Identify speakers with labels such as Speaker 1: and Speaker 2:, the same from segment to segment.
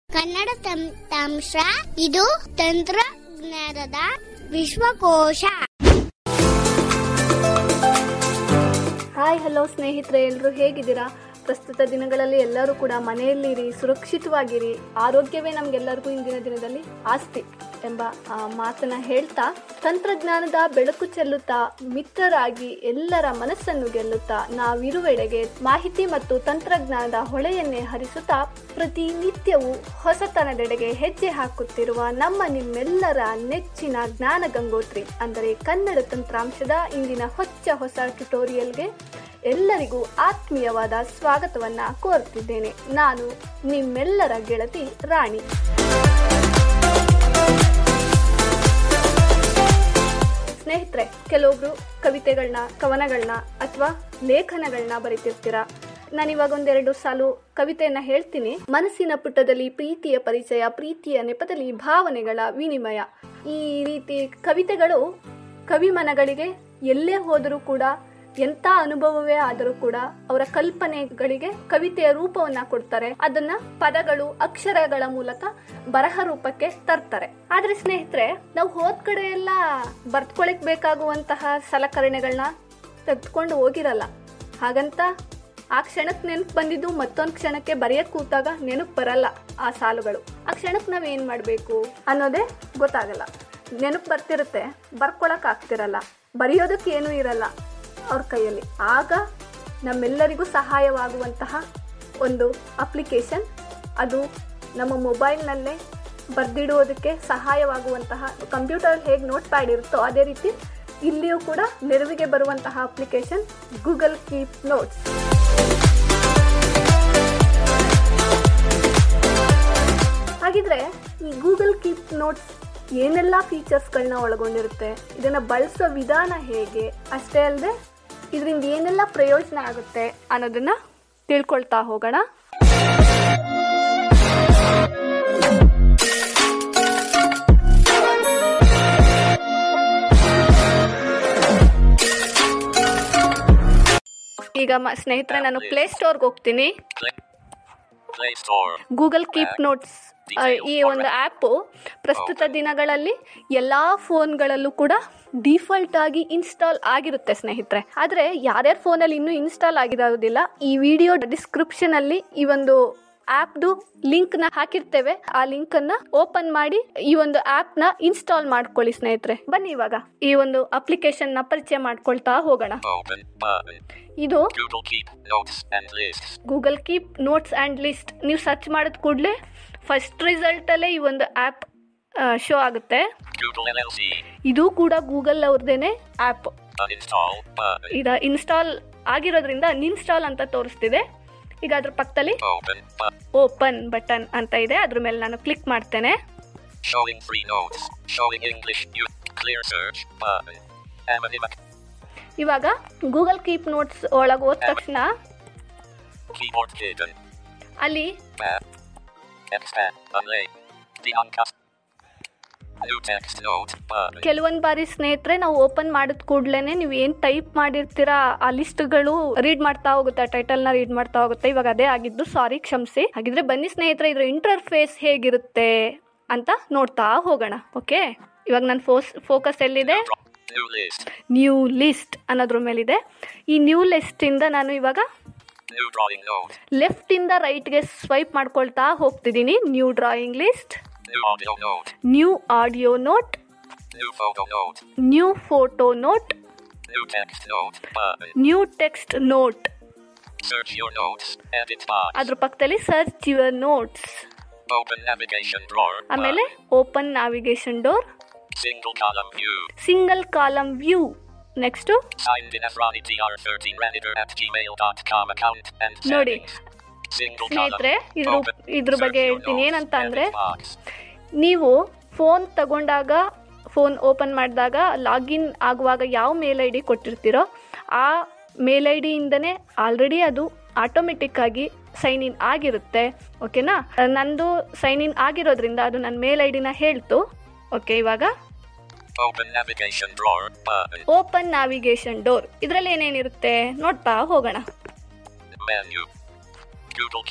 Speaker 1: ಕನ್ನಡ ತಂತ್ರಾಂಶ ಇದು ತಂತ್ರಜ್ಞಾನದ ವಿಶ್ವಕೋಶ
Speaker 2: ಹಾಯ್ ಹಲೋ ಸ್ನೇಹಿತರೆ ಎಲ್ಲರೂ ಹೇಗಿದ್ದೀರಾ ಪ್ರಸ್ತುತ ದಿನಗಳಲ್ಲಿ ಎಲ್ಲರೂ ಕೂಡ ಮನೆಯಲ್ಲಿರಿ ಸುರಕ್ಷಿತವಾಗಿರಿ ಆರೋಗ್ಯವೇ ನಮಗೆಲ್ಲರಿಗೂ ಇಂದಿನ ದಿನದಲ್ಲಿ ಆಸ್ತಿ ಎಂಬ ಆ, ಮಾತನ್ನ ಹೇಳ್ತಾ ತಂತ್ರಜ್ಞಾನದ ಬೆಳಕು ಚೆಲ್ಲುತ್ತಾ ಮಿತ್ರರಾಗಿ ಎಲ್ಲರ ಮನಸ್ಸನ್ನು ಗೆಲ್ಲುತ್ತಾ ನಾವಿರುವೆಡೆಗೆ ಮಾಹಿತಿ ಮತ್ತು ತಂತ್ರಜ್ಞಾನದ ಹೊಳೆಯನ್ನೇ ಹರಿಸುತ್ತಾ ಪ್ರತಿನಿತ್ಯವೂ ಹೊಸತನದೆಡೆಗೆ ಹೆಜ್ಜೆ ಹಾಕುತ್ತಿರುವ ನಮ್ಮ ನಿಮ್ಮೆಲ್ಲರ ನೆಚ್ಚಿನ ಜ್ಞಾನ ಗಂಗೋತ್ರಿ ಅಂದರೆ ಕನ್ನಡ ತಂತ್ರಾಂಶದ ಇಂದಿನ ಹೊಚ್ಚ ಹೊಸ ಟ್ಯುಟೋರಿಯಲ್ಗೆ ಎಲ್ಲರಿಗೂ ಆತ್ಮೀಯವಾದ ಸ್ವಾಗತವನ್ನ ಕೋರುತ್ತಿದ್ದೇನೆ ನಾನು ನಿಮ್ಮೆಲ್ಲರ ಗೆಳತಿ ರಾಣಿ ಸ್ನೇಹಿತರೆ ಕೆಲವೊಬ್ರು ಕವಿತೆಗಳನ್ನ ಕವನಗಳನ್ನ ಅಥವಾ ಲೇಖನಗಳನ್ನ ಬರೀತಿರ್ತೀರಾ ನಾನಿವಾಗ ಒಂದೆರಡು ಸಾಲು ಕವಿತೆಯನ್ನ ಹೇಳ್ತೀನಿ ಮನಸ್ಸಿನ ಪುಟದಲ್ಲಿ ಪ್ರೀತಿಯ ಪರಿಚಯ ಪ್ರೀತಿಯ ನೆಪದಲ್ಲಿ ಭಾವನೆಗಳ ವಿನಿಮಯ ಈ ರೀತಿ ಕವಿತೆಗಳು ಕವಿಮನಗಳಿಗೆ ಎಲ್ಲೇ ಹೋದರೂ ಕೂಡ ಎಂಥ ಅನುಭವವೇ ಆದರೂ ಕೂಡ ಅವರ ಕಲ್ಪನೆಗಳಿಗೆ ಕವಿತೆಯ ರೂಪವನ್ನ ಕೊಡ್ತಾರೆ ಅದನ್ನ ಪದಗಳು ಅಕ್ಷರಗಳ ಮೂಲಕ ಬರಹ ರೂಪಕ್ಕೆ ತರ್ತಾರೆ ಆದ್ರೆ ಸ್ನೇಹಿತರೆ ನಾವು ಹೋದ್ ಕಡೆ ಎಲ್ಲ ಬರ್ತ್ಕೊಳಕ್ ಬೇಕಾಗುವಂತಹ ಸಲಕರಣೆಗಳನ್ನ ತೆಗೆದುಕೊಂಡು ಹೋಗಿರಲ್ಲ ಹಾಗಂತ ಆ ಕ್ಷಣಕ್ಕೆ ನೆನಪು ಬಂದಿದ್ದು ಮತ್ತೊಂದು ಕ್ಷಣಕ್ಕೆ ಬರೆಯಕ್ ಕೂತಾಗ ನೆನಪು ಬರಲ್ಲ ಆ ಸಾಲುಗಳು ಆ ಕ್ಷಣಕ್ಕೆ ನಾವ್ ಏನ್ ಮಾಡ್ಬೇಕು ಅನ್ನೋದೇ ಗೊತ್ತಾಗಲ್ಲ ನೆನಪು ಬರ್ತಿರುತ್ತೆ ಬರ್ಕೊಳಕ್ ಆಗ್ತಿರಲ್ಲ ಬರೆಯೋದಕ್ಕೆ ಏನೂ ಇರಲ್ಲ ಅವ್ರ ಕೈಯಲ್ಲಿ ಆಗ ನಮ್ಮೆಲ್ಲರಿಗೂ ಸಹಾಯವಾಗುವಂತಹ ಒಂದು ಅಪ್ಲಿಕೇಶನ್ ಅದು ನಮ್ಮ ಮೊಬೈಲ್ನಲ್ಲೇ ಬರೆದಿಡುವುದಕ್ಕೆ ಸಹಾಯವಾಗುವಂತಹ ಕಂಪ್ಯೂಟರ್ ಹೇಗೆ ನೋಟ್ ಪ್ಯಾಡ್ ಇರುತ್ತೋ ಅದೇ ರೀತಿ ಇಲ್ಲಿಯೂ ಕೂಡ ನೆರವಿಗೆ ಬರುವಂತಹ ಅಪ್ಲಿಕೇಶನ್ ಗೂಗಲ್ ಕೀಪ್ ನೋಟ್ಸ್ ಹಾಗಿದ್ರೆ ಈ ಗೂಗಲ್ ಕೀಪ್ ನೋಟ್ಸ್ ಏನೆಲ್ಲ ಫೀಚರ್ಸ್ಗಳನ್ನ ಒಳಗೊಂಡಿರುತ್ತೆ ಇದನ್ನ ಬಳಸೋ ವಿಧಾನ ಹೇಗೆ ಅಷ್ಟೇ ಅಲ್ಲದೆ ಇದರಿಂದ ಏನೆಲ್ಲ ಪ್ರಯೋಜನ ಆಗುತ್ತೆ ಅನ್ನೋದನ್ನ ತಿಳ್ಕೊಳ್ತಾ ಹೋಗೋಣ ಈಗ ಮ- ಸ್ನೇಹಿತರೆ ನಾನು ಪ್ಲೇ ಸ್ಟೋರ್ಗೆ ಹೋಗ್ತೀನಿ
Speaker 3: Play, Play Store.
Speaker 2: Google Keep notes ಆ, ಈ ಒಂದು ಆ್ಯಪು ಪ್ರಸ್ತುತ ದಿನಗಳಲ್ಲಿ ಎಲ್ಲ ಫೋನ್ಗಳಲ್ಲೂ ಕೂಡ ಡಿಫಾಲ್ಟ್ ಆಗಿ ಇನ್ಸ್ಟಾಲ್ ಆಗಿರುತ್ತೆ ಸ್ನೇಹಿತರೆ ಆದರೆ ಯಾರ್ಯಾರ ಫೋನಲ್ಲಿ ಇನ್ನೂ ಇನ್ಸ್ಟಾಲ್ ಆಗಿರೋದಿಲ್ಲ ಈ ವಿಡಿಯೋ ಡಿಸ್ಕ್ರಿಪ್ಷನ್ ಅಲ್ಲಿ ಈ ಒಂದು ಆ್ಯಪ್ದು ಲಿಂಕ್ನ ಹಾಕಿರ್ತೇವೆ ಆ ಲಿಂಕನ್ನು ಓಪನ್ ಮಾಡಿ ಈ ಒಂದು ಆ್ಯಪ್ನ ಇನ್ಸ್ಟಾಲ್ ಮಾಡ್ಕೊಳ್ಳಿ ಸ್ನೇಹಿತರೆ ಬನ್ನಿ ಇವಾಗ ಈ ಒಂದು ಅಪ್ಲಿಕೇಶನ್ನ ಪರಿಚಯ ಮಾಡ್ಕೊಳ್ತಾ ಹೋಗೋಣ
Speaker 3: Open button.
Speaker 2: ಇದು
Speaker 3: Google Keep Notes and Lists.
Speaker 2: Google Keep notes and list ನೀವು ಸರ್ಚ್ ಮಾಡಿದ ಕೂಡಲೇ ಫಸ್ಟ್ ರಿಸಲ್ಟಲ್ಲೇ ಈ ಒಂದು ಆ್ಯಪ್ ಶೋ ಆಗುತ್ತೆ
Speaker 3: Google LLC.
Speaker 2: ಇದು ಕೂಡ ಗೂಗಲ್ ಅವ್ರದ್ದೇನೆ ಆ್ಯಪ್
Speaker 3: Uninstall button.
Speaker 2: ಈಗ ಇನ್ಸ್ಟಾಲ್ ಆಗಿರೋದ್ರಿಂದ ಅನ್ಇನ್ಸ್ಟಾಲ್ ಅಂತ ತೋರಿಸ್ತಿದೆ ಈಗ ಅದ್ರ ಪಕ್ಕದಲ್ಲಿ
Speaker 3: Open button.
Speaker 2: ಓಪನ್ ಬಟನ್ ಅಂತ ಇದೆ ಅದ್ರ ಮೇಲೆ ನಾನು ಕ್ಲಿಕ್ ಮಾಡ್ತೇನೆ
Speaker 3: Showing free notes. Showing English. You clear search button. Anonymous.
Speaker 2: ಇವಾಗ ಗೂಗಲ್ ಕೀಪ್ ನೋಟ್ಸ್ ಒಳಗೆ ಹೋದ ತಕ್ಷಣ
Speaker 3: Keyboard hidden.
Speaker 2: ಅಲ್ಲಿ
Speaker 3: Map. Expand. Unlay. The uncast. New text note button.
Speaker 2: ಕೆಲವೊಂದು ಬಾರಿ ಸ್ನೇಹಿತರೆ ನಾವು ಓಪನ್ ಮಾಡಿದ ಕೂಡಲೇ ನೀವು ಏನು ಟೈಪ್ ಮಾಡಿರ್ತೀರಾ ಆ ಲಿಸ್ಟ್ಗಳು ರೀಡ್ ಮಾಡ್ತಾ ಹೋಗುತ್ತೆ ಟೈಟಲ್ನ ರೀಡ್ ಮಾಡ್ತಾ ಹೋಗುತ್ತೆ ಇವಾಗ ಅದೇ ಆಗಿದ್ದು ಸಾರಿ ಕ್ಷಮಿಸಿ ಹಾಗಿದ್ರೆ ಬನ್ನಿ ಸ್ನೇಹಿತರೆ ಇದ್ರ ಇಂಟರ್ಫೇಸ್ ಹೇಗಿರುತ್ತೆ ಅಂತ ನೋಡ್ತಾ ಹೋಗೋಣ ಓಕೆ ಇವಾಗ ನನ್ನ ಫೋಸ್ ಫೋಕಸ್ ಎಲ್ಲಿದೆ
Speaker 3: Drop. New list.
Speaker 2: New list ಅನ್ನೋದ್ರ ಮೇಲಿದೆ ಈ ನ್ಯೂ ಲಿಸ್ಟಿಂದ ನಾನು ಇವಾಗ
Speaker 3: New drawing note.
Speaker 2: ಲೆಫ್ಟಿಂದ ರೈಟ್ಗೆ ಸ್ವೈಪ್ ಮಾಡ್ಕೊಳ್ತಾ ಹೋಗ್ತಿದ್ದೀನಿ new drawing list
Speaker 3: New audio note.
Speaker 2: New audio note
Speaker 3: New photo note.
Speaker 2: New photo note
Speaker 3: New text note button.
Speaker 2: New text note
Speaker 3: Search your notes. Edit box.
Speaker 2: ಅದ್ರ ಪಕ್ಕದಲ್ಲಿ search your notes
Speaker 3: Open navigation drawer.
Speaker 2: ಆಮೇಲೆ open navigation drawer
Speaker 3: button. Single column view.
Speaker 2: Single column view next
Speaker 3: Signed in as Ronnie TR13 Ranider at gmail.com account and
Speaker 2: ನೋಡಿ.
Speaker 3: settings. Single
Speaker 2: ಸ್ನೇಹಿತರೆ,
Speaker 3: column.
Speaker 2: ಇದ್ರ-
Speaker 3: Open.
Speaker 2: ಇದ್ರ ಬಗ್ಗೆ
Speaker 3: Search your
Speaker 2: ಹೇಳ್ತೀನಿ.
Speaker 3: notes.
Speaker 2: ಏನಂತ ಅಂದ್ರೆ,
Speaker 3: Edit box.
Speaker 2: ನೀವು ಫೋನ್ ತಗೊಂಡಾಗ ಫೋನ್ ಓಪನ್ ಮಾಡಿದಾಗ ಲಾಗಿನ್ ಆಗುವಾಗ ಯಾವ ಮೇಲ್ ಐ ಡಿ ಕೊಟ್ಟಿರ್ತೀರೋ ಆ ಮೇಲ್ ಐ ಡಿಯಿಂದನೇ ಆಲ್ರೆಡಿ ಅದು ಆಟೋಮೆಟಿಕ್ ಆಗಿ ಸೈನ್ ಇನ್ ಆಗಿರುತ್ತೆ ಓಕೆನಾ ನಂದು ಸೈನ್ ಇನ್ ಆಗಿರೋದ್ರಿಂದ ಅದು ನನ್ನ ಮೇಲ್ ಐ ಡಿನ ಹೇಳ್ತು ಓಕೆ ಇವಾಗ
Speaker 3: Open navigation drawer button.
Speaker 2: Open navigation drawer ಇದರಲ್ಲಿ ಏನೇನಿರುತ್ತೆ ನೋಡ್ತಾ ಹೋಗೋಣ
Speaker 3: Menu. Google Keep.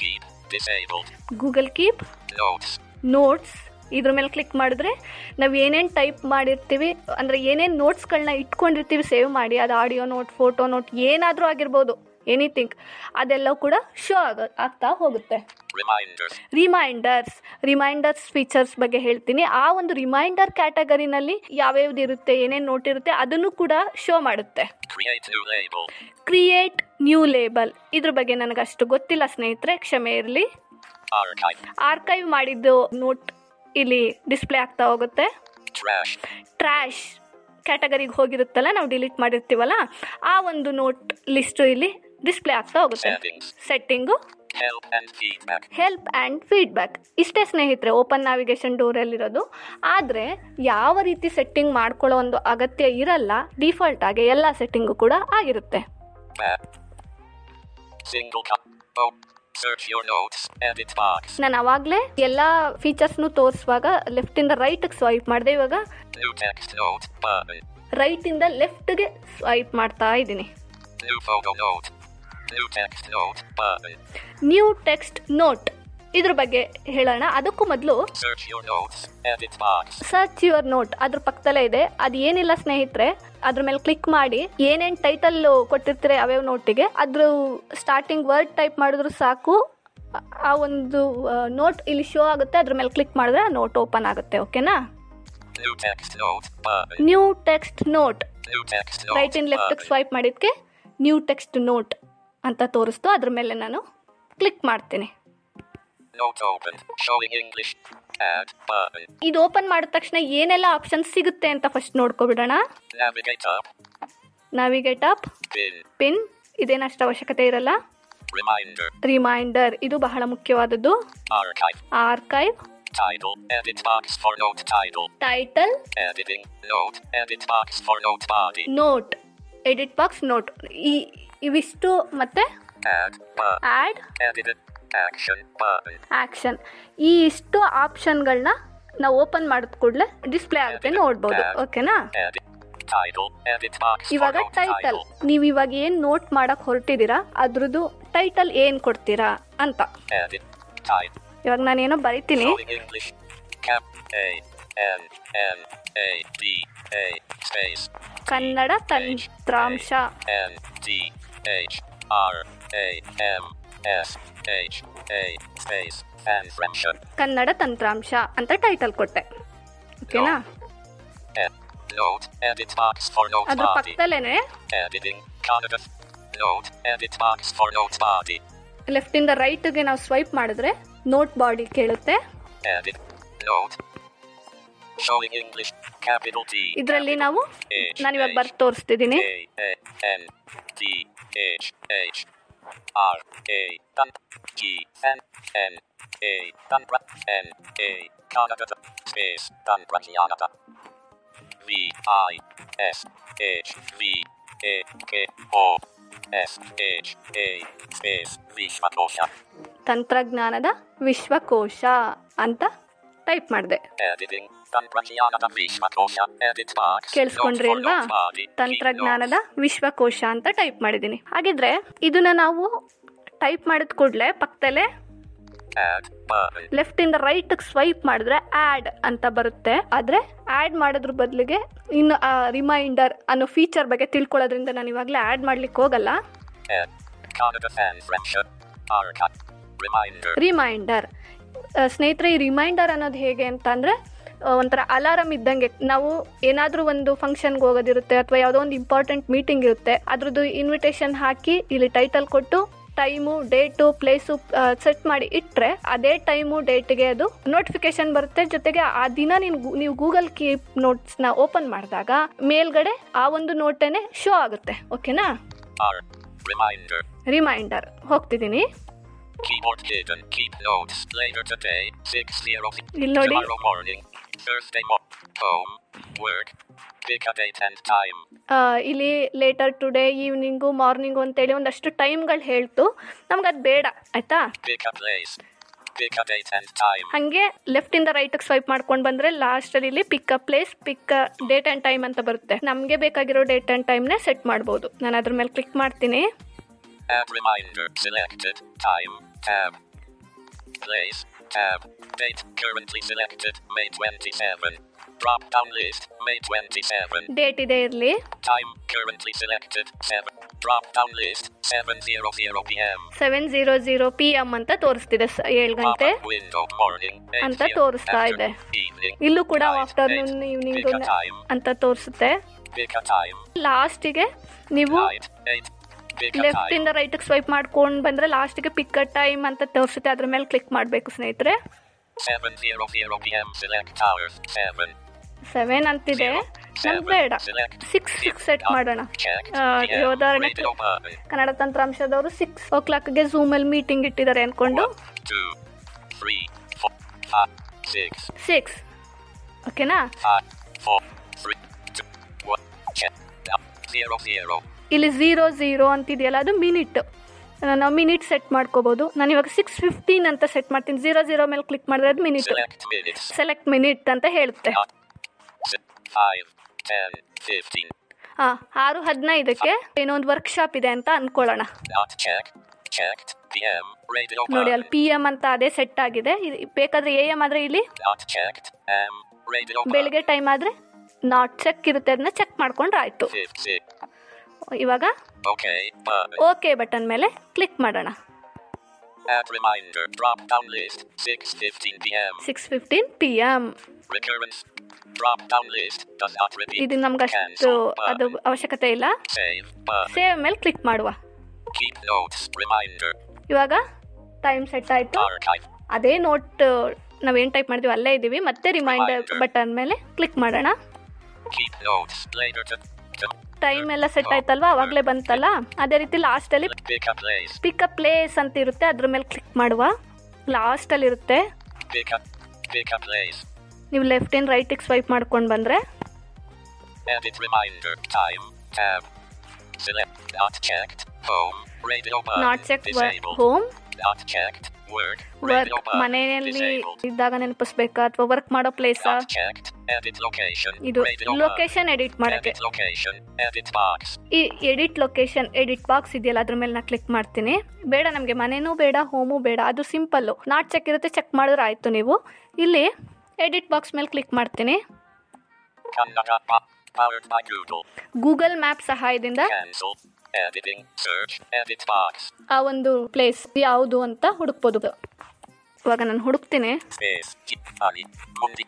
Speaker 3: Disabled.
Speaker 2: Google Keep
Speaker 3: Notes.
Speaker 2: Notes ಇದ್ರ ಮೇಲೆ ಕ್ಲಿಕ್ ಮಾಡಿದ್ರೆ ನಾವು ಏನೇನು ಟೈಪ್ ಮಾಡಿರ್ತೀವಿ ಅಂದರೆ ಏನೇನು ನೋಟ್ಸ್ಗಳನ್ನ ಇಟ್ಕೊಂಡಿರ್ತೀವಿ ಸೇವ್ ಮಾಡಿ ಅದು ಆಡಿಯೋ ನೋಟ್ ಫೋಟೋ ನೋಟ್ ಏನಾದರೂ ಆಗಿರ್ಬೋದು ಎನಿಥಿಂಗ್ ಅದೆಲ್ಲವೂ ಕೂಡ ಶೋ ಆಗ ಆಗ್ತಾ ಹೋಗುತ್ತೆ
Speaker 3: Reminders.
Speaker 2: ರಿಮೈಂಡರ್ಸ್ ರಿಮೈಂಡರ್ಸ್ ಫೀಚರ್ಸ್ ಬಗ್ಗೆ ಹೇಳ್ತೀನಿ ಆ ಒಂದು ರಿಮೈಂಡರ್ ಕ್ಯಾಟಗರಿನಲ್ಲಿ ಯಾವ್ಯಾವ್ದು ಇರುತ್ತೆ ಏನೇನು ನೋಟ್ ಇರುತ್ತೆ ಅದನ್ನು ಕೂಡ ಶೋ ಮಾಡುತ್ತೆ
Speaker 3: Create new label.
Speaker 2: Create new label ಇದ್ರ ಬಗ್ಗೆ ನನಗೆ ಅಷ್ಟು ಗೊತ್ತಿಲ್ಲ ಸ್ನೇಹಿತರೆ ಕ್ಷಮೆ ಇರಲಿ
Speaker 3: Archive.
Speaker 2: ಆರ್ಕೈವ್ ಮಾಡಿದ್ದು ನೋಟ್ ಇಲ್ಲಿ ಡಿಸ್ಪ್ಲೇ ಆಗ್ತಾ ಹೋಗುತ್ತೆ
Speaker 3: Trash.
Speaker 2: ಟ್ರ್ಯಾಶ್ ಕ್ಯಾಟಗರಿಗೆ ಹೋಗಿರುತ್ತಲ್ಲ ನಾವು ಡಿಲೀಟ್ ಮಾಡಿರ್ತೀವಲ್ಲ ಆ ಒಂದು ನೋಟ್ ಲಿಸ್ಟು ಇಲ್ಲಿ ಡಿಸ್ಪ್ಲೇ ಆಗ್ತಾ ಹೋಗುತ್ತೆ
Speaker 3: Settings.
Speaker 2: Setting
Speaker 3: Help and feedback.
Speaker 2: Help and feedback ಇಷ್ಟೇ ಸ್ನೇಹಿತರೆ ಓಪನ್ ನ್ಯಾವಿಗೇಷನ್ ಡೋರಲ್ಲಿರೋದು ಆದರೆ ಯಾವ ರೀತಿ ಸೆಟ್ಟಿಂಗ್ ಮಾಡ್ಕೊಳ್ಳೋ ಒಂದು ಅಗತ್ಯ ಇರಲ್ಲ ಡಿಫಾಲ್ಟ್ ಆಗಿ ಎಲ್ಲ ಸೆಟ್ಟಿಂಗು ಕೂಡ ಆಗಿರುತ್ತೆ
Speaker 3: Map. Single cut. Oh. Search your notes. Edit box.
Speaker 2: ನಾನು ಅವಾಗಲೇ ಎಲ್ಲ ಫೀಚರ್ಸ್ನು ತೋರಿಸುವಾಗ ಲೆಫ್ಟಿಂದ ರೈಟ್ಗೆ ಸ್ವೈಪ್ ಮಾಡಿದೆ ಇವಾಗ
Speaker 3: New text note. Button.
Speaker 2: ರೈಟಿಂದ ಲೆಫ್ಟ್ಗೆ ಸ್ವೈಪ್ ಮಾಡ್ತಾ ಇದ್ದೀನಿ
Speaker 3: New photo note. New text note. Button.
Speaker 2: New text note ಇದ್ರ ಬಗ್ಗೆ ಹೇಳೋಣ ಅದಕ್ಕೂ ಮೊದಲು
Speaker 3: Search your notes. Edit box.
Speaker 2: Search your note ಅದ್ರ ಪಕ್ಕದಲ್ಲೇ ಇದೆ ಅದು ಏನಿಲ್ಲ ಸ್ನೇಹಿತರೆ ಅದ್ರ ಮೇಲೆ ಕ್ಲಿಕ್ ಮಾಡಿ ಏನೇನು ಟೈಟಲ್ ಕೊಟ್ಟಿರ್ತೀರ ಯಾವ್ಯಾವ ನೋಟಿಗೆ ಅದ್ರ ಸ್ಟಾರ್ಟಿಂಗ್ ವರ್ಡ್ ಟೈಪ್ ಮಾಡಿದ್ರು ಸಾಕು ಆ- ಆ ಒಂದು ನೋಟ್ ಇಲ್ಲಿ ಶೋ ಆಗುತ್ತೆ ಅದ್ರ ಮೇಲೆ ಕ್ಲಿಕ್ ಮಾಡಿದ್ರೆ ಆ ನೋಟ್ ಓಪನ್ ಆಗುತ್ತೆ ಓಕೆನಾ
Speaker 3: New text note. Button.
Speaker 2: New text note
Speaker 3: New text note.
Speaker 2: Right ಇನ್ ಲೆಫ್ಟ್
Speaker 3: button.
Speaker 2: ಸ್ವೈಪ್ ಮಾಡಿದ್ಕೆ ನ್ಯೂ ಟೆಕ್ಸ್ಟ್ ನೋಟ್ ಅಂತ ತೋರಿಸ್ತು ಅದ್ರ ಮೇಲೆ ನಾನು ಕ್ಲಿಕ್ ಮಾಡ್ತೀನಿ
Speaker 3: Note opened. Showing English. Add button.
Speaker 2: ಇದು ಓಪನ್ ಮಾಡಿದ ತಕ್ಷಣ ಏನೆಲ್ಲ ಆಪ್ಷನ್ಸ್ ಸಿಗುತ್ತೆ ಅಂತ first ನೋಡ್ಕೊಬಿಡೋಣ
Speaker 3: Navigate up.
Speaker 2: ನಾವಿಗೇಟ್ up
Speaker 3: Pin.
Speaker 2: Pin ಇದೇನಷ್ಟು ಅವಶ್ಯಕತೆ ಇರಲ್ಲ
Speaker 3: Reminder.
Speaker 2: ರಿಮೈಂಡರ್ ಇದು ಬಹಳ ಮುಖ್ಯವಾದದ್ದು
Speaker 3: Archive.
Speaker 2: Archive
Speaker 3: Title. Edit box for note title.
Speaker 2: Title
Speaker 3: Editing. Note. Edit box for note body.
Speaker 2: Note edit box note ಈ ಇವಿಷ್ಟು ಮತ್ತೆ
Speaker 3: Add button.
Speaker 2: Add
Speaker 3: Edited. Action button.
Speaker 2: Action ಈ ಇಷ್ಟು ಆಪ್ಷನ್ಗಳನ್ನ ನಾವು ಓಪನ್ ಮಾಡಿದ ಕೂಡಲೇ ಡಿಸ್ಪ್ಲೇ ಆಗುತ್ತೆ ನೋಡ್ಬೋದು ಓಕೆನಾ
Speaker 3: Edit. Title. Edit box for
Speaker 2: ಇವಾಗ
Speaker 3: note
Speaker 2: ಟೈಟಲ್
Speaker 3: title.
Speaker 2: ನೀವು ಇವಾಗ ಏನು ನೋಟ್ ಮಾಡಕ್ ಹೊರಟಿದ್ದೀರಾ ಅದ್ರದ್ದು ಟೈಟಲ್ ಏನು ಕೊಡ್ತೀರಾ ಅಂತ
Speaker 3: Edit. Type.
Speaker 2: ಇವಾಗ ನಾನೇನೋ ಬರಿತೀನಿ
Speaker 3: Showing English. Cap. A. N. N. A. D. A. Space.
Speaker 2: Kannada ತಂತ್ರಾಂಶ
Speaker 3: N. D. H. R. A. M. S. H. A. Space. Fanfrention.
Speaker 2: Kannada ತಂತ್ರಾಂಶ ಅಂತ ಟೈಟಲ್ ಕೊಟ್ಟೆ ಓಕೆನಾ
Speaker 3: N. Note. Edit box for note
Speaker 2: ಅದ್ರ
Speaker 3: body.
Speaker 2: ಪಕ್ಕದಲ್ಲೇನೆ
Speaker 3: Editing. Canada. Note. Edit box for note body.
Speaker 2: ಲೆಫ್ಟಿಂದ ರೈಟ್ಗೆ ನಾವು swipe ಮಾಡಿದ್ರೆ note body ಕೇಳುತ್ತೆ
Speaker 3: Edit. Note. Showing English. Capital D.
Speaker 2: ಇದರಲ್ಲಿ ನಾವು
Speaker 3: H.
Speaker 2: ನಾನು ಇವಾಗ
Speaker 3: H.
Speaker 2: ಬರ್ದು ತೋರಿಸ್ತಿದ್ದೀನಿ
Speaker 3: A. A. N. D. H. H. R. A. Dun. G. N. N. A. Dunbra. N. A. Canada. Space. Dunbra. Canada. V. I. S. H. V. A. K. O. S. H. A. Space. Vishwakosha.
Speaker 2: ತಂತ್ರಜ್ಞಾನದ ವಿಶ್ವಕೋಶ ಅಂತ type ಮಾಡಿದೆ
Speaker 3: Editing. Dunbra. Canada. Vishwakosha. Edit box.
Speaker 2: ಕೇಳಿಸ್ಕೊಂಡ್ರಿ
Speaker 3: Note for
Speaker 2: ಅಲ್ವಾ
Speaker 3: note body. Keep
Speaker 2: ತಂತ್ರಜ್ಞಾನದ
Speaker 3: notes.
Speaker 2: ವಿಶ್ವಕೋಶ ಅಂತ type ಮಾಡಿದ್ದೀನಿ ಹಾಗಿದ್ರೆ ಇದನ್ನ ನಾವು ಟೈಪ್ ಮಾಡಿದ ಕೂಡಲೇ ಪಕ್ಕದಲ್ಲೇ
Speaker 3: Add button.
Speaker 2: ಲೆಫ್ಟ್ ಇಂದ ರೈಟ್ ಸ್ವೈಪ್ ಮಾಡಿದ್ರೆ ಆಡ್ ಅಂತ ಬರುತ್ತೆ ಆದ್ರೆ ಆಡ್ ಮಾಡೋದ್ರ ಬದಲಿಗೆ ಇನ್ನು ರಿಮೈಂಡರ್ ಅನ್ನೋ ಫೀಚರ್ ಬಗ್ಗೆ ತಿಳ್ಕೊಳ್ಳೋದ್ರಿಂದ ನಾನು ಇವಾಗಲೇ ಆಡ್ ಮಾಡ್ಲಿಕ್ಕೆ ಹೋಗಲ್ಲ
Speaker 3: Add. Canada fan friendship. Archive. Reminder.
Speaker 2: Reminder ಸ್ನೇಹಿತರೆ ಈ ರಿಮೈಂಡರ್ ಅನ್ನೋದು ಹೇಗೆ ಅಂತ ಅಂದರೆ ಒಂಥರ ಅಲಾರಮ್ ಇದ್ದಂಗೆ ನಾವು ಏನಾದರೂ ಒಂದು ಫಂಕ್ಷನ್ಗೆ ಹೋಗೋದಿರುತ್ತೆ ಅಥವಾ ಯಾವುದೋ ಒಂದು ಇಂಪಾರ್ಟೆಂಟ್ ಮೀಟಿಂಗ್ ಇರುತ್ತೆ ಅದ್ರದ್ದು ಇನ್ವಿಟೇಷನ್ ಹಾಕಿ ಇಲ್ಲಿ ಟೈಟಲ್ ಕೊಟ್ಟು ಟೈಮು ಡೇಟು ಪ್ಲೇಸು ಸೆಟ್ ಮಾಡಿ ಇಟ್ಟರೆ ಅದೇ ಟೈಮು ಡೇಟ್ಗೆ ಅದು ನೋಟಿಫಿಕೇಶನ್ ಬರುತ್ತೆ ಜೊತೆಗೆ ಆ ದಿನ ನೀನು ನೀವು ಗೂಗಲ್ ಕೀಪ್ ನೋಟ್ಸ್ನ ಓಪನ್ ಮಾಡಿದಾಗ ಮೇಲ್ಗಡೆ ಆ ಒಂದು ನೋಟೇನೆ ಶೋ ಆಗುತ್ತೆ ಓಕೆನಾ
Speaker 3: R. Reminder.
Speaker 2: ರಿಮೈಂಡರ್ ಹೋಗ್ತಿದ್ದೀನಿ
Speaker 3: Keyboard hidden. Keep notes. Later today. 6
Speaker 2: ಇಲ್ಲಿ ನೋಡಿ
Speaker 3: Tomorrow morning. Thursday mo- Home. Work. Pick a date and time.
Speaker 2: ಆ, ಇಲ್ಲಿ ಲೇಟರ್ ಟುಡೇ ಈವ್ನಿಂಗು ಮಾರ್ನಿಂಗು ಅಂತೇಳಿ ಒಂದಷ್ಟು ಟೈಮ್ಗಳು ಹೇಳ್ತು ನಮ್ಗೆ ಅದು ಬೇಡ ಆಯ್ತಾ
Speaker 3: Pick a place. Pick a date and time.
Speaker 2: ಹಾಗೆ ಲೆಫ್ಟಿಂದ ರೈಟಿಗೆ ಸ್ವೈಪ್ ಮಾಡ್ಕೊಂಡು ಬಂದರೆ ಲಾಸ್ಟಲ್ಲಿ ಇಲ್ಲಿ pick a place pick a date and time ಅಂತ ಬರುತ್ತೆ ನಮಗೆ ಬೇಕಾಗಿರೋ ಡೇಟ್ ಆ್ಯಂಡ್ ಟೈಮ್ನೇ ಸೆಟ್ ಮಾಡ್ಬೋದು ನಾನು ಅದ್ರ ಮೇಲೆ ಕ್ಲಿಕ್ ಮಾಡ್ತೀನಿ
Speaker 3: Add reminder. Selected. Time. Tab. Place. Tab. Date. Currently selected. May 27. Drop down list. May 27.
Speaker 2: Date ಇದೆ ಇರಲಿ
Speaker 3: Time. Currently selected. 7. Drop down list. 700 p.m.
Speaker 2: Seven zero zero P M ಅಂತ ತೋರಿಸ್ತಿದೆ ಸ- ಏಳು ಗಂಟೆ
Speaker 3: Pop-up window. Morning.
Speaker 2: ಅಂತ
Speaker 3: 8
Speaker 2: ತೋರಿಸ್ತಾ
Speaker 3: after-
Speaker 2: ಇದೆ.
Speaker 3: Evening.
Speaker 2: ಇಲ್ಲೂ ಕೂಡ
Speaker 3: Night,
Speaker 2: afternoon
Speaker 3: eight.
Speaker 2: Evening
Speaker 3: Pick a time.
Speaker 2: ಅಂತ ತೋರಿಸುತ್ತೆ
Speaker 3: Pick a time.
Speaker 2: ಲಾಸ್ಟಿಗೆ ನೀವು
Speaker 3: Night. 8. Pick a
Speaker 2: left
Speaker 3: time.
Speaker 2: ಇಂದ ರೈಟ್ ಸ್ವೈಪ್ ಮಾಡ್ಕೊಂಡು ಬಂದ್ರೆ ಲಾಸ್ಟಿಗೆ ಪಿಕ್ ಟೈಮ್ ಅಂತ ತೋರಿಸುತ್ತೆ ಅದ್ರ ಮೇಲೆ ಕ್ಲಿಕ್ ಮಾಡಬೇಕು ಸ್ನೇಹಿತರೆ
Speaker 3: 700 p.m. Select hours. 7.
Speaker 2: ಸೆವೆನ್ ಅಂತಿದೆ ನಮ್ಗೆ ಬೇಡ ಸಿಕ್ಸ್ ಸಿಕ್ಸ್ ಸೆಟ್ ಮಾಡೋಣ ಆ, ಈ ಉದಾಹರಣೆಗೆ ಕನ್ನಡ ತಂತ್ರಾಂಶದವರು ಸಿಕ್ಸ್ ಓ ಕ್ಲಾಕ್ಗೆ ಝೂಮಲ್ಲಿ ಮೀಟಿಂಗ್ ಇಟ್ಟಿದ್ದಾರೆ ಅನ್ಕೊಂಡು
Speaker 3: Two, three, four, five, six,
Speaker 2: six ಓಕೆನಾ
Speaker 3: five, four, three, two, one, check. Down. Zero, zero.
Speaker 2: ಇಲ್ಲಿ ಝೀರೋ ಝೀರೋ ಅಂತಿದೆಯಲ್ಲ ಅದು ಮಿನಿಟ್ ನಾವು ಮಿನಿಟ್ ಸೆಟ್ ಮಾಡ್ಕೋಬಹುದು ನಾನು ಇವಾಗ ಸಿಕ್ಸ್ ಫಿಫ್ಟೀನ್ ಅಂತ ಸೆಟ್ ಮಾಡ್ತೀನಿ ಝೀರೋ ಝೀರೋ ಮೇಲೆ ಕ್ಲಿಕ್ ಮಾಡಿದ್ರೆ ಅದು minute
Speaker 3: Select minutes.
Speaker 2: Select minute ಅಂತ ಹೇಳುತ್ತೆ
Speaker 3: Not. Se- Five, ten, fifteen.
Speaker 2: ಹಾ ಆರು ಹದಿನೈದಕ್ಕೆ ಏನೊಂದು ವರ್ಕ್ಶಾಪ್ ಇದೆ ಅಂತ ಅನ್ಕೊಳ್ಳೋಣ
Speaker 3: Not checked. Checked. PM. Radio
Speaker 2: ನೋಡಿ ಅಲ್ಲಿ
Speaker 3: button.
Speaker 2: ಪಿ ಎಮ್ ಅಂತ ಅದೇ ಸೆಟ್ ಆಗಿದೆ ಇದು ಬೇಕಾದ್ರೆ ಎ ಎಮ್ ಆದ್ರೆ ಇಲ್ಲಿ
Speaker 3: Not checked. M. Radio button.
Speaker 2: ಬೆಳಿಗ್ಗೆ ಟೈಮ್ ಆದ್ರೆ ನಾಟ್ ಚೆಕ್ ಇರುತ್ತೆ ಅದನ್ನ ಚೆಕ್ ಮಾಡ್ಕೊಂಡ್ರೆ ಆಯ್ತು
Speaker 3: Fifth, six.
Speaker 2: ಇವಾಗ
Speaker 3: Okay. Button.
Speaker 2: ಓಕೆ ಬಟನ್ ಮೇಲೆ ಕ್ಲಿಕ್ ಮಾಡೋಣ
Speaker 3: Add reminder. Drop down list. 6:15 p.m.
Speaker 2: Six fifteen P M
Speaker 3: Recurrence. Drop down list. Does not repeat.
Speaker 2: ಇದು ನಮ್ಗೆ ಅಷ್ಟು
Speaker 3: Cancel
Speaker 2: ಅದು
Speaker 3: button.
Speaker 2: ಅವಶ್ಯಕತೆ ಇಲ್ಲ
Speaker 3: Save button.
Speaker 2: ಸೇವ್ ಮೇಲೆ ಕ್ಲಿಕ್ ಮಾಡುವ
Speaker 3: Keep notes. Reminder.
Speaker 2: ಇವಾಗ ಟೈಮ್ ಸೆಟ್ ಆಯ್ತು
Speaker 3: Archive.
Speaker 2: ಅದೇ ನೋಟ್ ನಾವೇನು ಟೈಪ್ ಮಾಡಿದ್ವಿ ಅಲ್ಲೇ ಇದ್ದೀವಿ ಮತ್ತೆ ರಿಮೈಂಡರ್
Speaker 3: Reminder.
Speaker 2: ಬಟನ್ ಮೇಲೆ ಕ್ಲಿಕ್ ಮಾಡೋಣ
Speaker 3: Keep notes. Later to. to
Speaker 2: time ಎಲ್ಲ ಸೆಟ್ ಆಯ್ತಲ್ವಾ ಅವಾಗಲೇ ಬಂತಲ್ಲ ಅದೇ ರೀತಿ ಲಾಸ್ಟಲ್ಲಿ
Speaker 3: pick a place.
Speaker 2: Pick up place ಅಂತ ಇರುತ್ತೆ ಅದ್ರ ಮೇಲೆ ಕ್ಲಿಕ್ ಮಾಡುವ ಲಾಸ್ಟಲ್ಲಿ ಇರುತ್ತೆ
Speaker 3: Pick a. Pick a place.
Speaker 2: ನೀವು ಲೆಫ್ಟ್ ಇನ್ ರೈಟಿಗೆ ಸ್ವೈಪ್ ಮಾಡ್ಕೊಂಡು ಬಂದರೆ
Speaker 3: Edit reminder. Time. Tab. Select. Not checked. Home. Radio button.
Speaker 2: Not check
Speaker 3: Disabled.
Speaker 2: Home
Speaker 3: Not checked. Word.
Speaker 2: Work
Speaker 3: Radio button.
Speaker 2: ಮನೆಯಲ್ಲಿ
Speaker 3: Disabled.
Speaker 2: ಇದ್ದಾಗ ನೆನಪಿಸ್ಬೇಕಾ ಅಥವಾ ವರ್ಕ್ ಮಾಡೋ ಪ್ಲೇಸ
Speaker 3: Not checked. Edit location.
Speaker 2: ಇದು
Speaker 3: Radio button.
Speaker 2: ಲೊಕೇಶನ್ ಎಡಿಟ್ ಮಾಡೋಕ್ಕೆ
Speaker 3: Edit location. Edit box.
Speaker 2: ಈ edit location edit box ಇದೆಯಲ್ಲ ಅದ್ರ ಮೇಲೆ ನಾ ಕ್ಲಿಕ್ ಮಾಡ್ತೀನಿ ಬೇಡ ನಮಗೆ ಮನೆನೂ ಬೇಡ ಹೋಮು ಬೇಡ ಅದು ಸಿಂಪಲ್ಲು ನಾಟ್ ಚೆಕ್ ಇರುತ್ತೆ ಚೆಕ್ ಮಾಡಿದ್ರೆ ಆಯಿತು ನೀವು ಇಲ್ಲಿ ಎಡಿಟ್ ಬಾಕ್ಸ್ ಮೇಲೆ ಕ್ಲಿಕ್ ಮಾಡ್ತೀನಿ
Speaker 3: Kannada pop. Powered by Google.
Speaker 2: Google map ಸಹಾಯದಿಂದ
Speaker 3: Cancel. Editing. Search. Edit box.
Speaker 2: ಆ ಒಂದು ಪ್ಲೇಸ್ ಯಾವುದು ಅಂತ ಹುಡುಕ್ಬೋದು ಇವಾಗ ನಾನು ಹುಡುಕ್ತೀನಿ
Speaker 3: Space. G. Ali. Mundi.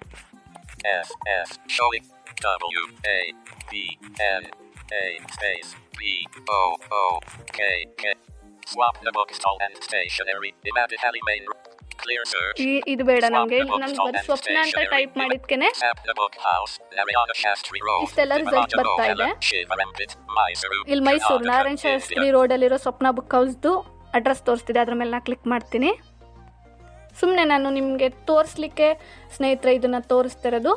Speaker 3: S. S. Showing. W. A. B. N. A. Space. B. O. O. K. K. Swap the bookstall and stationery. Imagine Ali main. Clear search.
Speaker 2: ಈ ಇದು ಬೇಡ
Speaker 3: Swap
Speaker 2: ನಮಗೆ
Speaker 3: the
Speaker 2: ನಮ್ಗೆ
Speaker 3: bookstall
Speaker 2: ಬರೀ
Speaker 3: and
Speaker 2: Swapna ಅಂತ
Speaker 3: stationery.
Speaker 2: Type ಮಾಡಿದ್ಕೆನೆ
Speaker 3: Tap the book house. Mariana Shastri Road.
Speaker 2: ಇಷ್ಟೆಲ್ಲ result ಬರ್ತಾ ಇದೆ.
Speaker 3: Shivarambit. Mysuru.
Speaker 2: ಇಲ್ಲಿ ಮೈಸೂರು ನಾರಾಯಣ ಶಾಸ್ತ್ರಿ ರೋಡಲ್ಲಿರೋ ಸ್ವಪ್ನ ಬುಕ್ ಹೌಸ್ದು ಅಡ್ರೆಸ್ ತೋರಿಸ್ತಿದೆ ಅದ್ರ ಮೇಲೆ ನಾ ಕ್ಲಿಕ್ ಮಾಡ್ತೀನಿ ಸುಮ್ಮನೆ ನಾನು ನಿಮಗೆ ತೋರಿಸ್ಲಿಕ್ಕೆ ಸ್ನೇಹಿತರೆ ಇದನ್ನ ತೋರಿಸ್ತಿರೋದು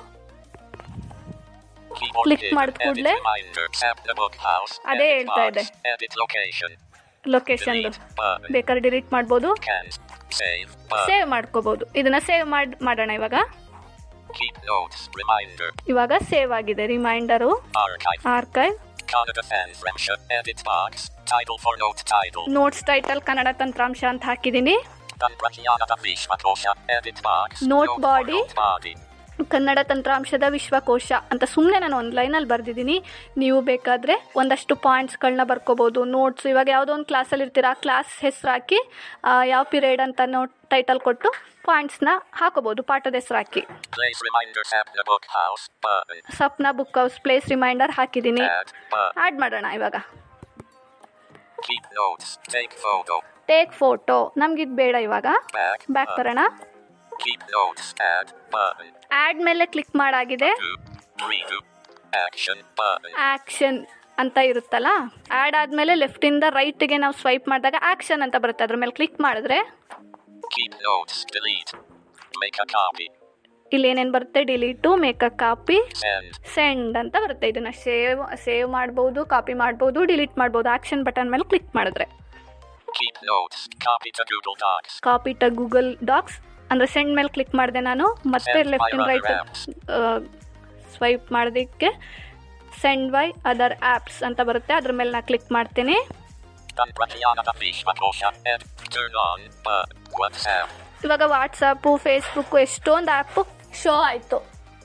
Speaker 2: Click ಮಾಡಿದ ಕೂಡ್ಲೆ ಅದೇ ಹೇಳ್ತಾ ಇದೆ.
Speaker 3: Edit location.
Speaker 2: ಲೊಕೇಶನ್ದು
Speaker 3: Delete button.
Speaker 2: ಬೇಕಾದ್ರೆ ಡಿಲೀಟ್ ಮಾಡ್ಬೋದು
Speaker 3: Can. Save button.
Speaker 2: ಸೇವ್ ಮಾಡ್ಕೋಬಹುದು ಇದನ್ನ ಸೇವ್ ಮಾಡಿ ಮಾಡೋಣ ಇವಾಗ
Speaker 3: Keep notes. Reminder.
Speaker 2: ಇವಾಗ ಸೇವ್ ಆಗಿದೆ reminder
Speaker 3: Archive.
Speaker 2: Archive
Speaker 3: Canada Fans Remsha. Edit box. Title for note title.
Speaker 2: Notes title Kannada ತಂತ್ರಾಂಶ ಅಂತ ಹಾಕಿದ್ದೀನಿ
Speaker 3: Tanprakiyanada Vishwakosha. Edit box.
Speaker 2: Note
Speaker 3: for
Speaker 2: body.
Speaker 3: Note body.
Speaker 2: Kannada ತಂತ್ರಾಂಶದ ವಿಶ್ವಕೋಶ ಅಂತ ಸುಮ್ಮನೆ ನಾನು ಒಂದು ಲೈನಲ್ಲಿ ಬರೆದಿದ್ದೀನಿ ನೀವು ಬೇಕಾದರೆ ಒಂದಷ್ಟು ಪಾಯಿಂಟ್ಸ್ಗಳನ್ನ ಬರ್ಕೋಬೋದು ನೋಟ್ಸ್ ಇವಾಗ ಯಾವುದೋ ಒಂದು ಕ್ಲಾಸಲ್ಲಿ ಇರ್ತೀರ ಆ ಕ್ಲಾಸ್ ಹೆಸರು ಹಾಕಿ ಆ, ಯಾವ ಪಿರಿಯಡ್ ಅಂತ ನೋಟ್ ಟೈಟಲ್ ಕೊಟ್ಟು ಪಾಯಿಂಟ್ಸ್ನ ಹಾಕೋಬೋದು ಪಾಠದ ಹೆಸರು ಹಾಕಿ
Speaker 3: Place reminder. Tap the book house button.
Speaker 2: Swapna book house place reminder ಹಾಕಿದ್ದೀನಿ
Speaker 3: Add button.
Speaker 2: ಆ್ಯಡ್ ಮಾಡೋಣ ಇವಾಗ
Speaker 3: Keep notes. Take photo.
Speaker 2: Take photo ನಮ್ಗಿದು ಬೇಡ ಇವಾಗ
Speaker 3: Back.
Speaker 2: Back
Speaker 3: button.
Speaker 2: ಬರೋಣ
Speaker 3: Keep notes. Add button.
Speaker 2: Add ಮೇಲೆ ಕ್ಲಿಕ್ ಮಾಡಾಗಿದೆ
Speaker 3: Do. Redo. Action button.
Speaker 2: Action ಅಂತ ಇರುತ್ತಲ್ಲ ಆ್ಯಡ್ ಆದಮೇಲೆ ಲೆಫ್ಟಿಂದ ರೈಟಿಗೆ ನಾವು ಸ್ವೈಪ್ ಮಾಡಿದಾಗ ಆ್ಯಕ್ಷನ್ ಅಂತ ಬರುತ್ತೆ ಅದ್ರ ಮೇಲೆ ಕ್ಲಿಕ್ ಮಾಡಿದ್ರೆ
Speaker 3: Keep notes. Delete. Make a copy.
Speaker 2: ಇಲ್ಲಿ ಏನೇನು ಬರುತ್ತೆ delete make a copy
Speaker 3: Send.
Speaker 2: Send ಅಂತ ಬರುತ್ತೆ ಇದನ್ನ ಸೇವ್ ಸೇವ್ ಮಾಡ್ಬೋದು ಕಾಪಿ ಮಾಡ್ಬೋದು ಡಿಲೀಟ್ ಮಾಡ್ಬೋದು ಆಕ್ಷನ್ ಬಟನ್ ಮೇಲೆ ಕ್ಲಿಕ್ ಮಾಡಿದ್ರೆ
Speaker 3: Keep notes. Copy to Google Docs.
Speaker 2: Copy to Google Docs ಅಂದರೆ ಸೆಂಡ್ ಮೇಲೆ ಕ್ಲಿಕ್ ಮಾಡಿದೆ ನಾನು ಮತ್ತೆ
Speaker 3: Send
Speaker 2: ಲೆಫ್ಟ್
Speaker 3: by
Speaker 2: ಇನ್ ರೈಟ್
Speaker 3: other apps.
Speaker 2: ಸ್ವೈಪ್ ಮಾಡೋದಕ್ಕೆ ಸೆಂಡ್ ಬೈ ಅದರ್ ಆ್ಯಪ್ಸ್ ಅಂತ ಬರುತ್ತೆ ಅದ್ರ ಮೇಲೆ ನಾ ಕ್ಲಿಕ್ ಮಾಡ್ತೀನಿ
Speaker 3: Tanprakiyanada Vishwakosha. Ed. Turn on. Button. WhatsApp.
Speaker 2: ಇವಾಗ ವಾಟ್ಸಪ್ಪು ಫೇಸ್ಬುಕ್ಕು ಎಷ್ಟೊಂದು ಆ್ಯಪು ಶೋ ಆಯಿತು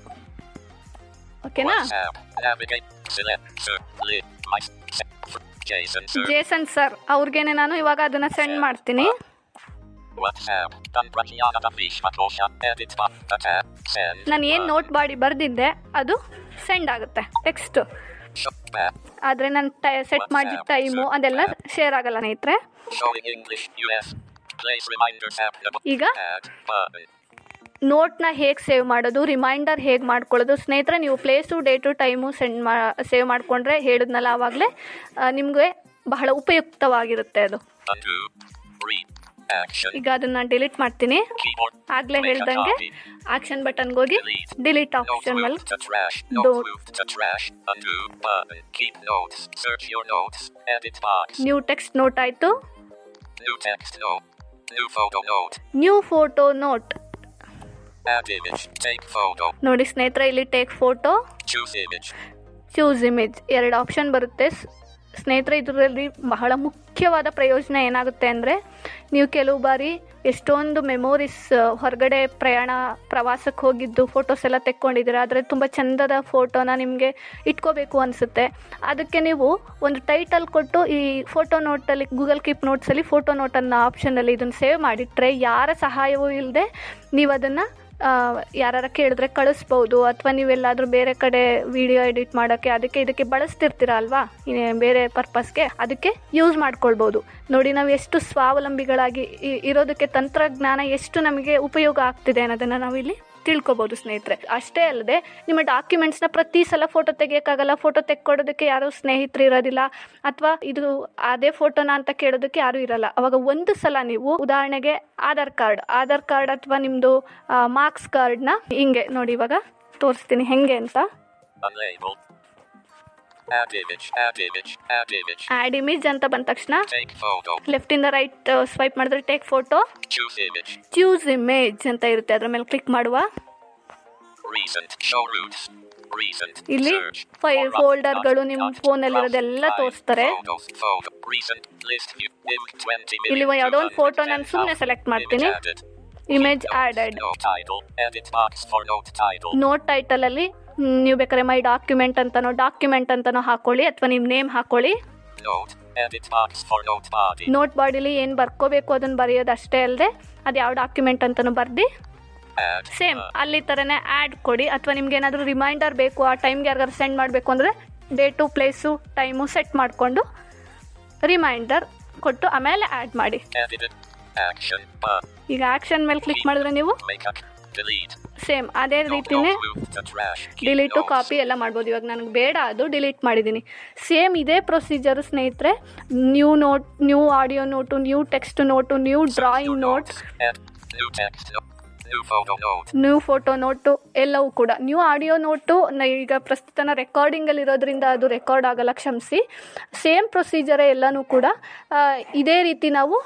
Speaker 2: ಓಕೆನಾ
Speaker 3: WhatsApp. Navigate. Select. Sir. Lid. My. se- fr- Jason. Sir.
Speaker 2: Jason sir ಅವ್ರಿಗೇನೆ ನಾನು ಇವಾಗ ಅದನ್ನ ಸೆಂಡ್ ಮಾಡ್ತೀನಿ
Speaker 3: WhatsApp. Tanbrakiana da Vishmakosha. Edit. ba- Attack. Send.
Speaker 2: ನಾನು ಏನು
Speaker 3: uh,
Speaker 2: ನೋಟ್ ಮಾಡಿ ಬರ್ದಿದ್ದೆ ಅದು ಸೆಂಡ್ ಆಗುತ್ತೆ ಟೆಕ್ಸ್ಟ್
Speaker 3: Shop back.
Speaker 2: ಆದರೆ ನಾನು ಸೆಟ್ ಮಾಡಿದ ಟೈಮು ಅದೆಲ್ಲ ಶೇರ್ ಆಗಲ್ಲ ಸ್ನೇಹಿತರೆ
Speaker 3: Showing English. US. Place reminders app. Double.
Speaker 2: ಈಗ
Speaker 3: Add. Button.
Speaker 2: ನೋಟ್ನ ಹೇಗೆ ಸೇವ್ ಮಾಡೋದು ರಿಮೈಂಡರ್ ಹೇಗೆ ಮಾಡ್ಕೊಳ್ಳೋದು ಸ್ನೇಹಿತರೆ ನೀವು ಪ್ಲೇಸು ಡೇಟು ಟೈಮು ಸೆಂಡ್ ಮಾ ಸೇವ್ ಮಾಡಿಕೊಂಡ್ರೆ ಹೇಳಿದ್ನಲ್ಲ ಆವಾಗಲೇ ನಿಮಗೆ ಬಹಳ ಉಪಯುಕ್ತವಾಗಿರುತ್ತೆ ಅದು
Speaker 3: Undo. Read. Action.
Speaker 2: ಈಗ ಅದನ್ನ ಡಿಲೀಟ್ ಮಾಡ್ತೀನಿ
Speaker 3: Keyboard.
Speaker 2: ಆಗ್ಲೇ
Speaker 3: Make a
Speaker 2: ಹೇಳ್ದಂಗೆ
Speaker 3: copy.
Speaker 2: ಆಕ್ಷನ್ ಬಟನ್ಗೆ ಹೋಗಿ
Speaker 3: Delete.
Speaker 2: ಡಿಲೀಟ್
Speaker 3: Notes
Speaker 2: ಆಪ್ಷನ್ ಮೇಲೆ
Speaker 3: moved to trash. Notes
Speaker 2: Don't.
Speaker 3: moved to trash. Undo button. Keep notes. Search your notes. Edit box.
Speaker 2: New text note ಆಯಿತು
Speaker 3: New text note. New photo note.
Speaker 2: New photo note
Speaker 3: Add image. Take photo.
Speaker 2: ನೋಡಿ ಸ್ನೇಹಿತರೆ ಇಲ್ಲಿ take photo
Speaker 3: Choose image.
Speaker 2: Choose image ಎರಡು option ಬರುತ್ತೆ ಸ್- ಸ್ನೇಹಿತರೆ ಇದರಲ್ಲಿ ಬಹಳ ಮುಖ್ಯವಾದ ಪ್ರಯೋಜನ ಏನಾಗುತ್ತೆ ಅಂದರೆ ನೀವು ಕೆಲವು ಬಾರಿ ಎಷ್ಟೊಂದು ಮೆಮೊರೀಸ್ ಹೊರಗಡೆ ಪ್ರಯಾಣ ಪ್ರವಾಸಕ್ಕೆ ಹೋಗಿದ್ದು ಫೋಟೋಸ್ ಎಲ್ಲ ತೆಕ್ಕೊಂಡಿದ್ದೀರಾ ಆದರೆ ತುಂಬ ಚಂದದ ಫೋಟೋನ ನಿಮಗೆ ಇಟ್ಕೋಬೇಕು ಅನಿಸುತ್ತೆ ಅದಕ್ಕೆ ನೀವು ಒಂದು ಟೈಟಲ್ ಕೊಟ್ಟು ಈ ಫೋಟೋ ನೋಟಲ್ಲಿ ಗೂಗಲ್ ಕೀಪ್ ನೋಟ್ಸಲ್ಲಿ ಫೋಟೋ ನೋಟ್ ಅನ್ನೋ ಆಪ್ಷನಲ್ಲಿ ಇದನ್ನು ಸೇವ್ ಮಾಡಿಟ್ರೆ ಯಾರ ಸಹಾಯವೂ ಇಲ್ಲದೆ ನೀವು ಅದನ್ನು ಯಾರು ಕೇಳಿದ್ರೆ ಕಳಿಸ್ಬೋದು ಅಥವಾ ನೀವೆಲ್ಲಾದರೂ ಬೇರೆ ಕಡೆ ವಿಡಿಯೋ ಎಡಿಟ್ ಮಾಡೋಕ್ಕೆ ಅದಕ್ಕೆ ಇದಕ್ಕೆ ಬಳಸ್ತಿರ್ತೀರ ಅಲ್ವಾ ಈ ಬೇರೆ ಪರ್ಪಸ್ಗೆ ಅದಕ್ಕೆ ಯೂಸ್ ಮಾಡ್ಕೊಳ್ಬೋದು ನೋಡಿ ನಾವು ಎಷ್ಟು ಸ್ವಾವಲಂಬಿಗಳಾಗಿ ಇ- ಇರೋದಕ್ಕೆ ತಂತ್ರಜ್ಞಾನ ಎಷ್ಟು ನಮಗೆ ಉಪಯೋಗ ಆಗ್ತಿದೆ ಅನ್ನೋದನ್ನು ನಾವಿಲ್ಲಿ ತಿಳ್ಕೊಬೋದು ಸ್ನೇಹಿತರೆ ಅಷ್ಟೇ ಅಲ್ಲದೆ ನಿಮ್ಮ ಡಾಕ್ಯುಮೆಂಟ್ಸ್ನ ಪ್ರತಿ ಸಲ ಫೋಟೋ ತೆಗಿಯೋಕ್ಕಾಗಲ್ಲ ಫೋಟೋ ತೆಕ್ಕೊಡೋದಕ್ಕೆ ಯಾರು ಸ್ನೇಹಿತರು ಇರೋದಿಲ್ಲ ಅಥವಾ ಇದು ಅದೇ ಫೋಟೋನ ಅಂತ ಕೇಳೋದಕ್ಕೆ ಯಾರೂ ಇರಲ್ಲ ಅವಾಗ ಒಂದು ಸಲ ನೀವು ಉದಾಹರಣೆಗೆ ಆಧಾರ್ ಕಾರ್ಡ್ ಆಧಾರ್ ಕಾರ್ಡ್ ಅಥವಾ ನಿಮ್ಮದು ಮಾರ್ಕ್ಸ್ ಕಾರ್ಡ್ನ ಹಿಂಗೆ ನೋಡಿ ಇವಾಗ ತೋರಿಸ್ತೀನಿ ಹೆಂಗೆ ಅಂತ
Speaker 3: Unlabeled. Add image. Add image. Add image.
Speaker 2: Add image ಅಂತ ಬಂದ ತಕ್ಷಣ
Speaker 3: Take photo.
Speaker 2: ಲೆಫ್ಟಿಂದ ರೈಟ್ ಸ್ವೈಪ್ ಮಾಡಿದ್ರೆ take photo
Speaker 3: Choose image.
Speaker 2: Choose image ಅಂತ ಇರುತ್ತೆ ಅದ್ರ ಮೇಲೆ ಕ್ಲಿಕ್ ಮಾಡುವ
Speaker 3: Recent. Show routes. Recent.
Speaker 2: ಇಲ್ಲಿ
Speaker 3: Search.
Speaker 2: ಫೈಲ್
Speaker 3: For
Speaker 2: ಫೋಲ್ಡರ್ಗಳು
Speaker 3: not-
Speaker 2: ನಿಮ್ಮ
Speaker 3: not-
Speaker 2: ಫೋನಲ್ಲಿರೋದೆಲ್ಲ
Speaker 3: five
Speaker 2: ತೋರಿಸ್ತಾರೆ
Speaker 3: Photos. Photo. Recent. List view. Image 20
Speaker 2: ಇಲ್ಲಿ
Speaker 3: million
Speaker 2: ಯಾವುದೋ ಒಂದು ಫೋಟೋ
Speaker 3: 210,000.
Speaker 2: ನಾನು ಸುಮ್ಮನೆ ಸೆಲೆಕ್ಟ್ ಮಾಡ್ತೀನಿ
Speaker 3: Image added.
Speaker 2: Image
Speaker 3: Note.
Speaker 2: Added
Speaker 3: No title. Edit box for note title.
Speaker 2: Note ಟೈಟಲಲ್ಲಿ ನೀವು ಬೇಕಾದ್ರೆ ಮೈ ಡಾಕ್ಯುಮೆಂಟ್ ಅಂತನೋ ಡಾಕ್ಯುಮೆಂಟ್ ಅಂತನೋ ಹಾಕೊಳ್ಳಿ ಅಥವಾ ನಿಮ್ಮ ನೇಮ್ ಹಾಕೊಳ್ಳಿ
Speaker 3: Note. Edit box for note body.
Speaker 2: Note ಬಾಡಿಲಿ ಏನು ಬರ್ಕೋಬೇಕು ಅದನ್ನು ಬರೆಯೋದು ಅಷ್ಟೇ ಅಲ್ಲದೆ ಅದು ಯಾವ ಡಾಕ್ಯುಮೆಂಟ್ ಅಂತನೂ ಬರ್ದು
Speaker 3: Add.
Speaker 2: ಸೇಮ್
Speaker 3: uh,
Speaker 2: ಅಲ್ಲಿ ಥರನೇ ಆ್ಯಡ್ ಕೊಡಿ ಅಥವಾ ನಿಮ್ಗೆ ಏನಾದರೂ ರಿಮೈಂಡರ್ ಬೇಕು ಆ ಟೈಮ್ಗೆ ಯಾರಿಗಾರು ಸೆಂಡ್ ಮಾಡಬೇಕು ಅಂದರೆ ಡೇಟು ಪ್ಲೇಸು ಟೈಮು ಸೆಟ್ ಮಾಡಿಕೊಂಡು ರಿಮೈಂಡರ್ ಕೊಟ್ಟು ಆಮೇಲೆ ಆ್ಯಡ್ ಮಾಡಿ
Speaker 3: Edited. Action. But.
Speaker 2: ಈಗ ಆ್ಯಕ್ಷನ್ ಮೇಲೆ ಕ್ಲಿಕ್ ಮಾಡಿದ್ರೆ ನೀವು
Speaker 3: Make a. Delete.
Speaker 2: ಸೇಮ್ ಅದೇ
Speaker 3: Note.
Speaker 2: ರೀತಿನೇ
Speaker 3: Note moved to trash. Keep
Speaker 2: delete
Speaker 3: notes.
Speaker 2: Copy ಎಲ್ಲ ಮಾಡ್ಬೋದು ಇವಾಗ ನನಗೆ ಬೇಡ ಅದು ಡಿಲೀಟ್ ಮಾಡಿದ್ದೀನಿ ಸೇಮ್ ಇದೇ ಪ್ರೊಸೀಜರು ಸ್ನೇಹಿತರೆ new note new audio note new text note new
Speaker 3: Search
Speaker 2: drawing
Speaker 3: your
Speaker 2: note
Speaker 3: notes. Add. New text note. New photo note.
Speaker 2: New photo note ಎಲ್ಲವೂ ಕೂಡ ನ್ಯೂ ಆಡಿಯೋ ನೋಟು ನ- ಈಗ ಪ್ರಸ್ತುತನ ರೆಕಾರ್ಡಿಂಗಲ್ಲಿ ಇರೋದ್ರಿಂದ ಅದು ರೆಕಾರ್ಡ್ ಆಗಲ್ಲ ಕ್ಷಮಿಸಿ ಸೇಮ್ ಪ್ರೊಸೀಜರೇ ಎಲ್ಲನೂ ಕೂಡ ಆ, ಇದೇ ರೀತಿ ನಾವು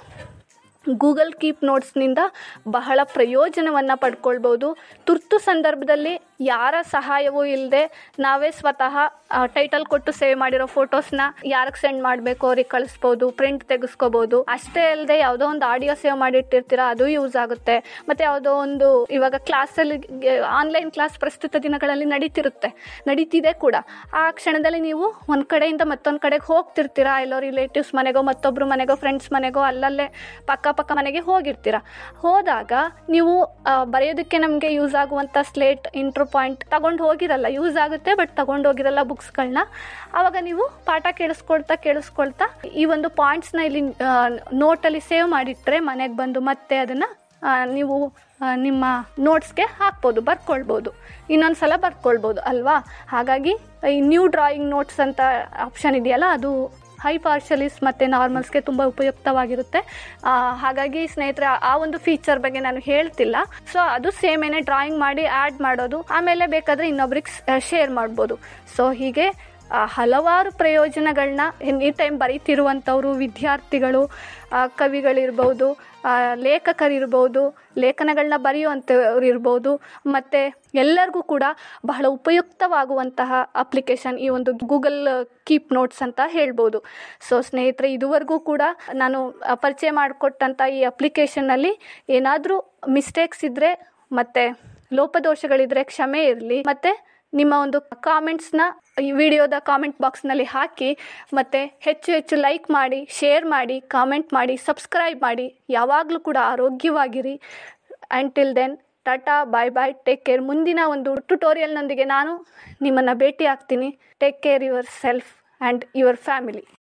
Speaker 2: ಗೂಗಲ್ ಕೀಪ್ ನೋಟ್ಸ್ನಿಂದ ಬಹಳ ಪ್ರಯೋಜನವನ್ನು ಪಡ್ಕೊಳ್ಬೋದು ತುರ್ತು ಸಂದರ್ಭದಲ್ಲಿ ಯಾರ ಸಹಾಯವೂ ಇಲ್ಲದೆ ನಾವೇ ಸ್ವತಃ ಟೈಟಲ್ ಕೊಟ್ಟು ಸೇವ್ ಮಾಡಿರೋ ಫೋಟೋಸ್ನ ಯಾರಿಗೆ ಸೆಂಡ್ ಮಾಡಬೇಕು ಅವ್ರಿಗೆ ಕಳಿಸ್ಬೋದು ಪ್ರಿಂಟ್ ತೆಗೆಸ್ಕೋಬೋದು ಅಷ್ಟೇ ಅಲ್ಲದೆ ಯಾವುದೋ ಒಂದು ಆಡಿಯೋ ಸೇವ್ ಮಾಡಿಟ್ಟಿರ್ತೀರ ಅದು ಯೂಸ್ ಆಗುತ್ತೆ ಮತ್ತು ಯಾವುದೋ ಒಂದು ಇವಾಗ ಕ್ಲಾಸಲ್ಲಿ ಆನ್ಲೈನ್ ಕ್ಲಾಸ್ ಪ್ರಸ್ತುತ ದಿನಗಳಲ್ಲಿ ನಡೀತಿರುತ್ತೆ ನಡೀತಿದೆ ಕೂಡ ಆ ಕ್ಷಣದಲ್ಲಿ ನೀವು ಒಂದು ಕಡೆಯಿಂದ ಮತ್ತೊಂದು ಕಡೆಗೆ ಹೋಗ್ತಿರ್ತೀರಾ ಎಲ್ಲೋ ರಿಲೇಟಿವ್ಸ್ ಮನೆಗೋ ಮತ್ತೊಬ್ಬರು ಮನೆಗೋ ಫ್ರೆಂಡ್ಸ್ ಮನೆಗೋ ಅಲ್ಲಲ್ಲೇ ಪಕ್ಕ ಪಕ್ಕ ಮನೆಗೆ ಹೋಗಿರ್ತೀರ ಹೋದಾಗ ನೀವು ಆ, ಬರೆಯೋದಕ್ಕೆ ನಮಗೆ ಯೂಸ್ ಆಗುವಂಥ ಸ್ಲೇಟ್ ಇಂಟ್ರೋ ಪಾಯಿಂಟ್ ತಗೊಂಡು ಹೋಗಿರಲ್ಲ ಯೂಸ್ ಆಗುತ್ತೆ ಬಟ್ ತಗೊಂಡು ಹೋಗಿರಲ್ಲ ಬುಕ್ಸ್ಗಳನ್ನ ಆವಾಗ ನೀವು ಪಾಠ ಕೇಳಿಸ್ಕೊಳ್ತಾ ಕೇಳಿಸ್ಕೊಳ್ತಾ ಈ ಒಂದು ಪಾಯಿಂಟ್ಸ್ನ ಇಲ್ಲಿ ನೋಟಲ್ಲಿ ಸೇವ್ ಮಾಡಿಟ್ರೆ ಮನೆಗೆ ಬಂದು ಮತ್ತೆ ಅದನ್ನು ನೀವು ಆ, ನಿಮ್ಮ ನೋಟ್ಸ್ಗೆ ಹಾಕ್ಬೋದು ಬರ್ಕೊಳ್ಬೋದು ಇನ್ನೊಂದು ಸಲ ಬರ್ಕೊಳ್ಬೋದು ಅಲ್ವಾ ಹಾಗಾಗಿ ಈ ನ್ಯೂ ಡ್ರಾಯಿಂಗ್ ನೋಟ್ಸ್ ಅಂತ ಆಪ್ಷನ್ ಇದೆಯಲ್ಲ ಅದು ಹೈ ಪಾರ್ಷಲೀಸ್ ಮತ್ತು ನಾರ್ಮಲ್ಸ್ಗೆ ತುಂಬ ಉಪಯುಕ್ತವಾಗಿರುತ್ತೆ ಆ, ಹಾಗಾಗಿ ಸ್ನೇಹಿತರೆ ಆ- ಆ ಒಂದು ಫೀಚರ್ ಬಗ್ಗೆ ನಾನು ಹೇಳ್ತಿಲ್ಲ ಸೊ ಅದು ಸೇಮ್ ಏನೇ ಡ್ರಾಯಿಂಗ್ ಮಾಡಿ ಆ್ಯಡ್ ಮಾಡೋದು ಆಮೇಲೆ ಬೇಕಾದರೆ ಇನ್ನೊಬ್ರಿಗೆ ಶೇರ್ ಮಾಡ್ಬೋದು ಸೊ ಹೀಗೆ ಆ, ಹಲವಾರು ಪ್ರಯೋಜನಗಳನ್ನ ಎನಿ ಟೈಮ್ ಬರೀತಿರುವಂಥವ್ರು ವಿದ್ಯಾರ್ಥಿಗಳು ಆ, ಕವಿಗಳಿರ್ಬೋದು ಆ, ಲೇಖಕರಿರ್ಬೋದು ಲೇಖನಗಳನ್ನ ಬರೆಯುವಂಥವ್ರು ಇರ್ಬೋದು ಮತ್ತು ಎಲ್ಲರಿಗೂ ಕೂಡ ಬಹಳ ಉಪಯುಕ್ತವಾಗುವಂತಹ ಅಪ್ಲಿಕೇಶನ್ ಈ ಒಂದು ಗೂಗಲ್ ಕೀಪ್ ನೋಟ್ಸ್ ಅಂತ ಹೇಳ್ಬೋದು ಸೊ ಸ್ನೇಹಿತರೆ ಇದುವರೆಗೂ ಕೂಡ ನಾನು ಆ, ಪರಿಚಯ ಮಾಡಿಕೊಟ್ಟಂಥ ಈ ಅಪ್ಲಿಕೇಶನ್ನಲ್ಲಿ ಏನಾದರೂ ಮಿಸ್ಟೇಕ್ಸ್ ಇದ್ದರೆ ಮತ್ತು ಲೋಪದೋಷಗಳಿದ್ರೆ ಕ್ಷಮೆ ಇರಲಿ ಮತ್ತು ನಿಮ್ಮ ಒಂದು ಕಾಮೆಂಟ್ಸ್ನ ಈ ವಿಡಿಯೋದ ಕಾಮೆಂಟ್ ಬಾಕ್ಸ್ನಲ್ಲಿ ಹಾಕಿ ಮತ್ತು ಹೆಚ್ಚು ಹೆಚ್ಚು ಲೈಕ್ ಮಾಡಿ ಶೇರ್ ಮಾಡಿ ಕಾಮೆಂಟ್ ಮಾಡಿ ಸಬ್ಸ್ಕ್ರೈಬ್ ಮಾಡಿ ಯಾವಾಗಲೂ ಕೂಡ ಆರೋಗ್ಯವಾಗಿರಿ and till then tata bye bye take care ಮುಂದಿನ ಒಂದು ಟ್ಯುಟೋರಿಯಲ್ನೊಂದಿಗೆ ನಾನು ನಿಮ್ಮನ್ನು ಭೇಟಿ ಆಗ್ತೀನಿ take care yourself and your family